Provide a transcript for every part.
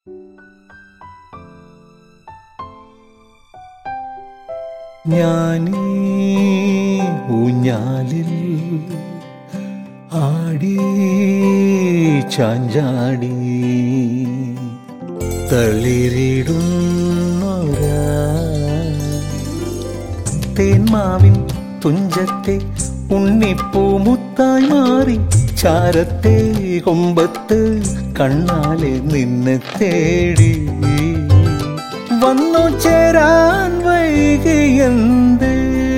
ഞാനീ ഊഞ്ഞാലിൽ ആടി ചാഞ്ചാടി തളിരിടുന്നൊരാ തേന്മാവിൻ തുഞ്ചത്തെ ഉണ്ണിപ്പൂമുത്തായി മാറി ചാരത്തെ കൊമ്പത്ത് കണ്ണാലെ നിന്നെ തേടി വന്നു ചേരാൻ വൈകിയെന്ത്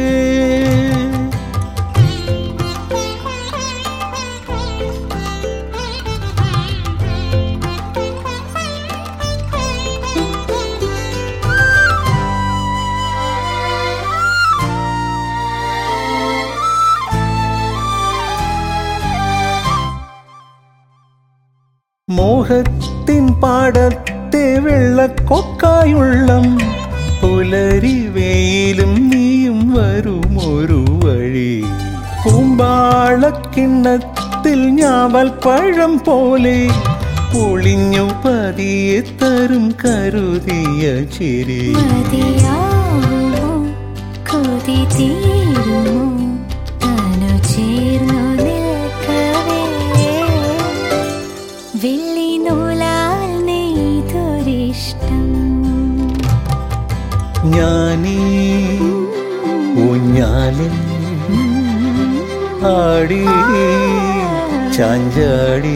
മോഹത്തിൻ പാടത്തെ വെള്ളക്കൊക്കായുള്ളം പുലരി വെയിലും നീയും വരും ഒരു വഴി കൂമ്പാളക്കിണ്ണത്തിൽ ഞാവൽ പഴം പോലെ പൊളിഞ്ഞു പതിയെ തരും കരുതിയ ചിരി മതിയാവുമോ കൊതി തീരുമോ തനു ചേർന്നു നിൽക്കവേ വെള്ളി നൂലാൽ നെയ്തൊരിഷ്ടം ഞാനീ ഊഞ്ഞാലിൽ ആടി ചാഞ്ചാടി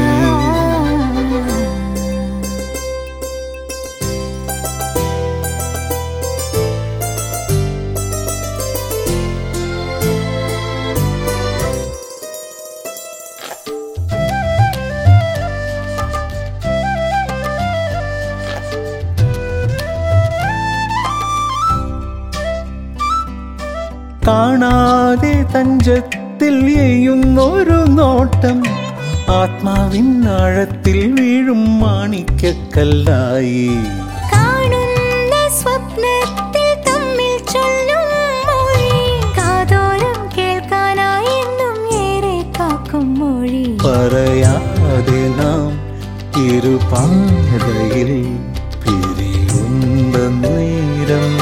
കാണാതെ തഞ്ചത്തിൽ എയ്യുന്നൊരു നോട്ടം ആത്മാവിൻ ആഴത്തിൽ വീഴും മാണിക്കക്കല്ലായി കാണുന്ന സ്വപ്നത്തിൽ തമ്മിൽ ചൊല്ലും മൊഴി കാതോരം കേൾക്കാനായി എന്നും ഏറെ കാക്കും മൊഴി പറയാതെ നാം ഇരുപാതയിൽ പിരിയുന്ന നേരം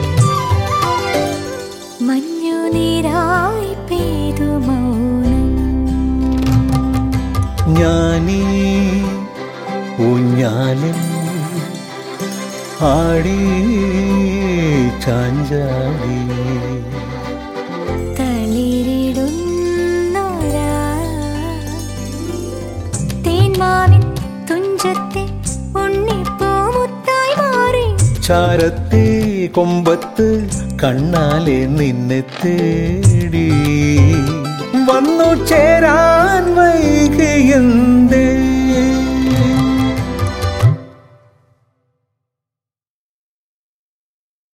മഞ്ഞുനീരായി പെയ്തു മൗനം ഞാനീ ഊഞ്ഞാലിൽ ആടി ചാഞ്ചാടി തളിരിടുന്നൊരാ തേന്മാവിൻ തുഞ്ചത്തെ ഉണ്ണിപ്പൂമുത്തായി മാറി ചാരത്തെ കൊമ്പത്ത് കണ്ണാലെ നിന്നെ തേടി വന്നു ചേരാ